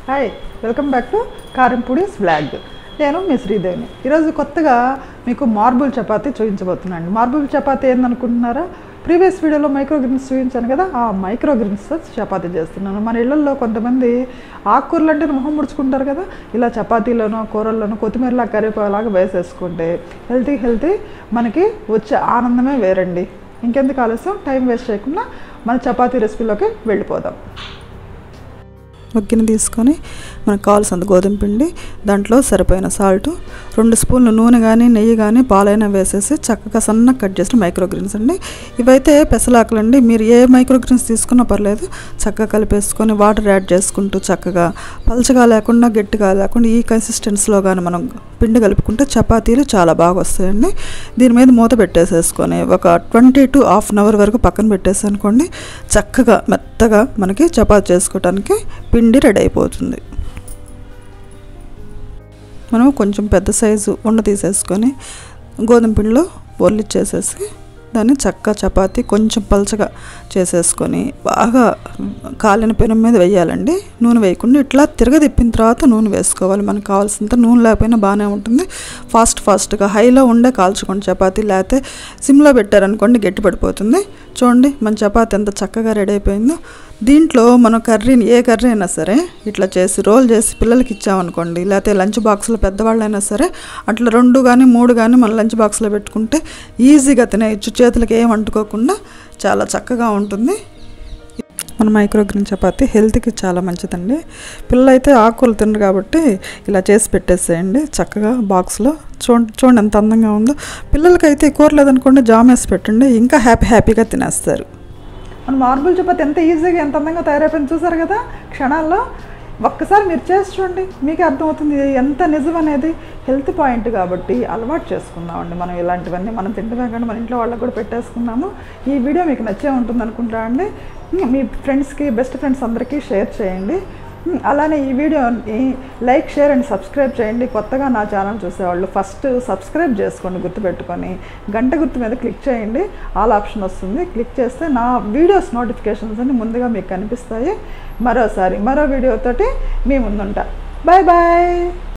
hi welcome back to Karampudi's blog నేను మీ శ్రీదేవిని ఈరోజు కొత్తగా మీకు మార్బుల్ చపాతీ చూపించబోతున్నాను మార్బుల్ చపాతీ ఏందనుకుంటున్నారా ప్రీవియస్ వీడియోలో మైక్రో గ్రీన్స్ చూపించాను కదా ఆ మైక్రో గ్రీన్స్ చపాతీ చేస్తున్నాను మన ఇళ్లలో కొంతమంది ఆకుకూరలు అంటే మొహం ముడుచుకుంటారు కదా ఇలా చపాతీలోనో కూరల్లోనో కొత్తిమీరలా కరివేపాలాగా వేసేసుకుంటే హెల్తీ హెల్తీ మనకి వచ్చే ఆనందమే వేరండి ఇంకెందుకు ఆలస్యం టైం వేస్ట్ చేయకుండా మన చపాతీ రెసిపీలోకి వెళ్ళిపోదాం ఒక గిన్నె తీసుకొని మనకు కావాల్సినంత గోధుమ పిండి దాంట్లో సరిపోయిన సాల్ట్ రెండు స్పూన్లు నూనె కానీ నెయ్యి కానీ పాలైనా వేసేసి చక్కగా సన్నగా కట్ చేసిన మైక్రో గ్రీన్స్ అండి ఇవైతే పెసలాకులు అండి మీరు ఏ మైక్రో గ్రీన్స్ తీసుకున్నా పర్లేదు చక్కగా కలిపేసుకొని వాటర్ యాడ్ చేసుకుంటూ చక్కగా పలచగా లేకుండా గట్టిగా లేకుండా ఈ కన్సిస్టెన్సీలో కానీ మనం పిండి కలుపుకుంటే చపాతీలు చాలా బాగా వస్తాయండి దీని మీద మూత పెట్టేసేసుకొని ఒక twenty to half an hour వరకు పక్కన పెట్టేసి అనుకోండి చక్కగా మెత్తగా మనకి చపాతీ చేసుకోవడానికి పిండి రెడీ అయిపోతుంది మనం కొంచెం పెద్ద సైజు ఉండ తీసేసుకొని గోధుమ పిండిలో పొర్లిచ్చేసేసి దాన్ని చక్క చపాతి కొంచెం పలచగా చేసేసుకొని బాగా కాలిన పెనం మీద వేయాలండి నూనె వేయకుండా ఇట్లా తిరగదిప్పిన తర్వాత నూనె వేసుకోవాలి మనకు కావాల్సినంత నూనె లేకపోయినా బాగానే ఉంటుంది ఫాస్ట్ ఫాస్ట్గా హైలో ఉండే కాల్చుకోండి చపాతీ లేకపోతే సిమ్లో పెట్టారనుకోండి గట్టి పడిపోతుంది చూడండి మన చపాతీ ఎంత చక్కగా రెడీ అయిపోయిందో దీంట్లో మనం కర్రీని ఏ కర్రీ అయినా సరే ఇట్లా చేసి రోల్ చేసి పిల్లలకి ఇచ్చామనుకోండి లేకపోతే లంచ్ బాక్స్లో పెద్దవాళ్ళైనా సరే అట్లా రెండు కానీ మూడు కానీ మన లంచ్ బాక్స్లో పెట్టుకుంటే ఈజీగా తినేయచ్చు చేతులకి ఏం అంటుకోకుండా చాలా చక్కగా ఉంటుంది మన మైక్రోగ్రీన్ చపాతి హెల్త్కి చాలా మంచిదండి పిల్లలు అయితే ఆకుకూరలు తినరు కాబట్టి ఇలా చేసి పెట్టేసేయండి చక్కగా బాక్స్లో చూడండి చూడండి ఎంత అందంగా ఉందో పిల్లలకైతే కూర లేదనుకోండి జామ్ వేసి పెట్టండి ఇంకా హ్యాపీ హ్యాపీగా తినేస్తారు మన మార్బుల్ చపాతి ఎంత ఈజీగా ఎంత అందంగా తయారైపోయింది చూసారు కదా క్షణాల్లో ఒక్కసారి మీరు చేసి చూడండి మీకే అర్థమవుతుంది ఇది ఎంత నిజం అనేది హెల్త్ పాయింట్ కాబట్టి అలవాటు చేసుకుందామండి మనం ఇలాంటివన్నీ మనం తింటమే కానీ మన ఇంట్లో వాళ్ళకి కూడా పెట్టేసుకున్నాము ఈ వీడియో మీకు నచ్చే ఉంటుంది అనుకుంటా అండి మీ ఫ్రెండ్స్కి బెస్ట్ ఫ్రెండ్స్ అందరికీ షేర్ చేయండి అలానే ఈ వీడియోని లైక్ షేర్ అండ్ సబ్స్క్రైబ్ చేయండి కొత్తగా నా ఛానల్ చూసేవాళ్ళు ఫస్ట్ సబ్స్క్రైబ్ చేసుకోండి గుర్తుపెట్టుకొని గంట గుర్తు మీద క్లిక్ చేయండి ఆల్ ఆప్షన్ వస్తుంది క్లిక్ చేస్తే నా వీడియోస్ నోటిఫికేషన్స్ అన్ని ముందుగా మీకు కనిపిస్తాయి మరోసారి మరో వీడియోతోటి మీ ముందుంటా బాయ్ బాయ్